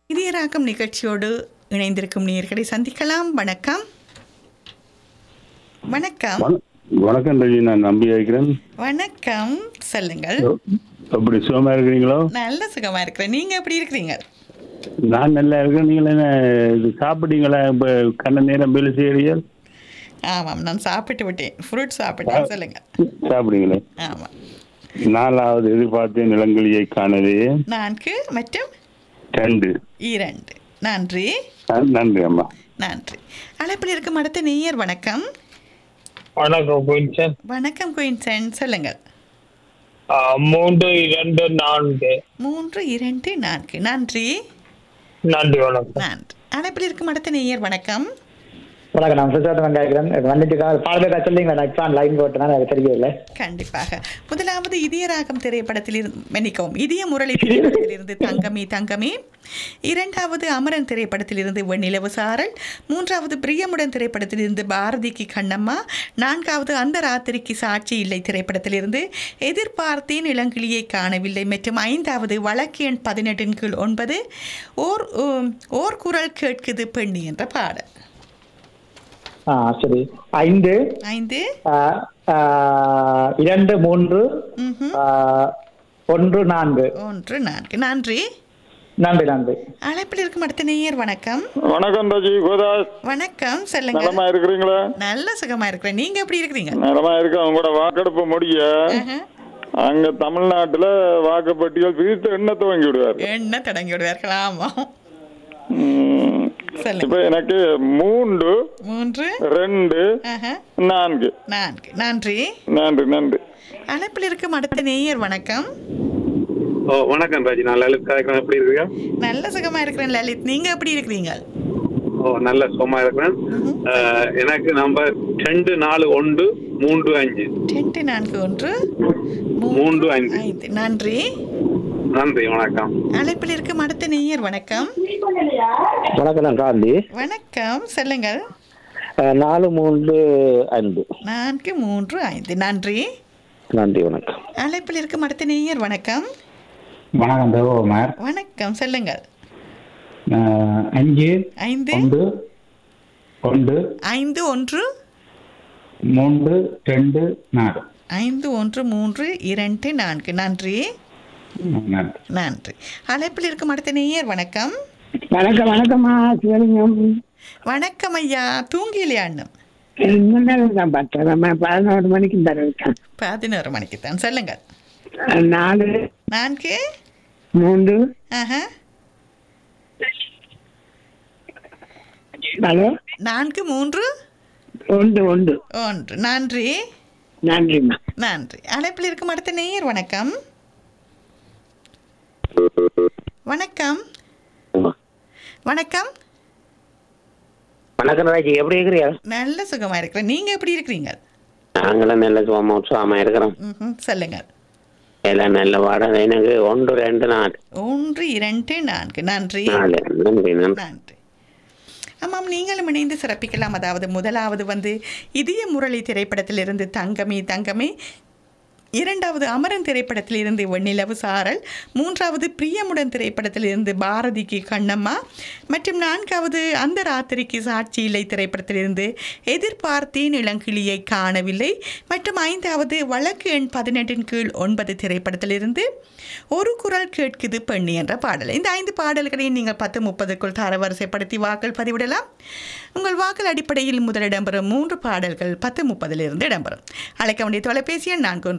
இதயராகம் நிகழ்ச்சியோடு இணைந்திருக்கும் நேயர்களை சந்திக்கலாம் வணக்கம் வணக்கம் வண- வணக்கம் ரஜி நான் நம்பி வைக்கிறேன் வணக்கம் சொல்லுங்கள் அப்படி சுகமா இருக்கிறீங்களோ நல்ல சுகமா இருக்கிறேன் நீங்க எப்படி இருக்கிறீங்க நான் நல்லா இருக்கேன் நீங்கள் என்ன இது சாப்பிட்டீங்களா இப்போ கண்ண நேரம் வேலை செய்கிறீர்கள் ஆமாம் நான் சாப்பிட்டு விட்டேன் ஃப்ரூட் சாப்பிட்டேன் சொல்லுங்க சாப்பிடுங்களே ஆமாம் நாலாவது எதிர்பார்த்த நிலங்களியை காணவே நான்கு மற்றும் ரெண்டு இரண்டு நன்றி ந- நன்றி அம்மா நன்றி அழைப்பில் இருக்கும் அடுத்த நேயர் வணக்கம் வணக்கம் குயின்சன் வணக்கம் குயின்சன் சொல்லுங்கள் மூன்று இரண்டு நான்கு மூன்று இரண்டு நான்கு நன்றி நன்றி வணக்கம் நன்றி அழைப்பில் இருக்கும் அடுத்த நேயர் வணக்கம் வணக்கம் நான் சுஜாதன் வெங்காயக்கிறேன் வந்துட்டு பாடலை சொல்லிங்களா நான் இப்போ லைன் போட்டேன்னா எனக்கு தெரியல கண்டிப்பாக முதலாவது இதயராகம் திரைப்படத்தில் இருந்து மன்னிக்கவும் இதய முரளி திரைப்படத்தில் இருந்து தங்கமே தங்கமே இரண்டாவது அமரன் திரைப்படத்தில் இருந்து வெண்ணிலவு சாரல் மூன்றாவது பிரியமுடன் திரைப்படத்தில் இருந்து பாரதிக்கு கண்ணம்மா நான்காவது அந்த ராத்திரிக்கு சாட்சி இல்லை திரைப்படத்தில் இருந்து எதிர்பார்த்தேன் இளங்கிளியை காணவில்லை மற்றும் ஐந்தாவது வழக்கு எண் பதினெட்டின் கீழ் ஒன்பது ஓர் உம், ஓர் குரல் கேட்குது பெண்ணி என்ற பாடல் ஆ சரி ஐந்து ஐந்து ஆ, ஆ, இரண்டு மூன்று ம்ஹும். ஆ, ஒன்று நான்கு ஒன்று நான்கு நன்றி நன்றி நன்றி அழைப்பில் இருக்கும் அடுத்த நேயர் வணக்கம் வணக்கம் ரஜி கோதாஸ் வணக்கம் சொல்லுங்க நலமா இருக்கிறீங்களா நல்ல சுகமா இருக்கிறேன் நீங்க எப்படி இருக்கிறீங்க நலமா இருக்க உங்களோட வாக்கெடுப்பு முடிய ஆஹா. அங்க தமிழ்நாட்டுல வாக்குப்பட்டியல் பிரித்து எண்ண துவங்கி விடுவார் என்ன தொடங்கி விடுவார்கள் ஆமா சொல்லுங்க இப்ப எனக்கு மூன்று மூன்று ரெண்டு ஆஹா. நான்கு நான்கு நன்றி நன்றி நன்றி அழைப்பில் இருக்கும் அடுத்த நேயர் வணக்கம் ஓ வணக்கம் ராஜி நான் லலித் கலைக்கிறேன் எப்படி இருக்கீங்க நல்ல சுகமா இருக்கிறேன் லலித் நீங்க எப்படி இருக்கிறீங்க ஓ நல்ல சுகமா இருக்கிறேன் அஹ், எனக்கு நம்பர் ரெண்டு நாலு ஒன்று மூன்று அஞ்சு ரெண்டு நான்கு ஒன்று மூன்று ஐந்து ஐந்து நன்றி நன்றி வணக்கம் அழைப்பில் இருக்கும் அடுத்த நேயர் வணக்கம் வணக்கம் நான் காந்தி வணக்கம் சொல்லுங்கள் அஹ், நாலு மூன்று ஐந்து நான்கு மூன்று ஐந்து நன்றி நன்றி வணக்கம் அழைப்பில் இருக்கும் அடுத்த நேயர் வணக்கம் வணக்கம் தேவகுமார் வணக்கம் சொல்லுங்கள் அஹ், அஞ்சு ஐந்து ஒன்று ஒன்று ஐந்து ஒன்று மூன்று ரெண்டு நாலு ஐந்து ஒன்று மூன்று இரண்டு நான்கு நன்றி ம், நன்றி நன்றி அழைப்பில் இருக்கும் அடுத்த நேயர் வணக்கம் வணக்கம் வணக்கம்மா சிவலிங்கம் வணக்கம் ஐயா தூங்கிலையா அண்ணன் இன்னும் தான் பார்த்தேன் பதினோரு மணிக்கு தருவேன் பதினோரு மணிக்கு தான் சொல்லுங்கள் நாலு நான்கு மூன்று ஆஹா ஹலோ நான்கு மூன்று ஒன்று ஒன்று ஒன்று நன்றி நன்றிம்மா நன்றி அழைப்பில் இருக்கும் அடுத்த நேயர் வணக்கம் வணக்கம் வணக்கம் வணக்கம் ராஜி எப்படி இருக்கிறீங்க நல்ல சுகமா இருக்கிறேன் நீங்க எப்படி இருக்கிறீங்க நாங்களும் நல்ல சுகமா உற்சாகமா இருக்கிறோம் ம்ஹும். சொல்லுங்கள் எல்லாம் நல்ல பாடம் எனக்கு ஒன்று ரெண்டு நாலு ஒன்று இரண்டு நான்கு நன்றி நாலு நன்றி நன்றி நன்றி ஆமாம் நீங்களும் இணைந்து சிறப்பிக்கலாம் அதாவது முதலாவது வந்து இதய முரளி திரைப்படத்திலிருந்து தங்கமே தங்கமே இரண்டாவது அமரன் திரைப்படத்திலிருந்து வெண்ணிலவு சாரல் மூன்றாவது பிரியமுடன் திரைப்படத்திலிருந்து பாரதிக்கு கண்ணம்மா மற்றும் நான்காவது அந்த ராத்திரிக்கு சாட்சி இல்லை திரைப்படத்திலிருந்து எதிர்பார்த்தேன் இளங்கிளியை காணவில்லை மற்றும் ஐந்தாவது வழக்கு எண் பதினெட்டின் கீழ் ஒன்பது திரைப்படத்திலிருந்து ஒரு குரல் கேட்குது பெண்ணி என்ற பாடல் இந்த ஐந்து பாடல்களையும் நீங்கள் பத்து முப்பதுக்குள் தரவரிசைப்படுத்தி வாக்கள் பதிவிடலாம் உங்கள் வாக்கள் அடிப்படையில் முதல் இடம்பெறும் மூன்று பாடல்கள் பத்து முப்பதிலிருந்து இடம்பெறும் அழைக்க வேண்டிய தொலைபேசி எண் நான்கு ஒன்று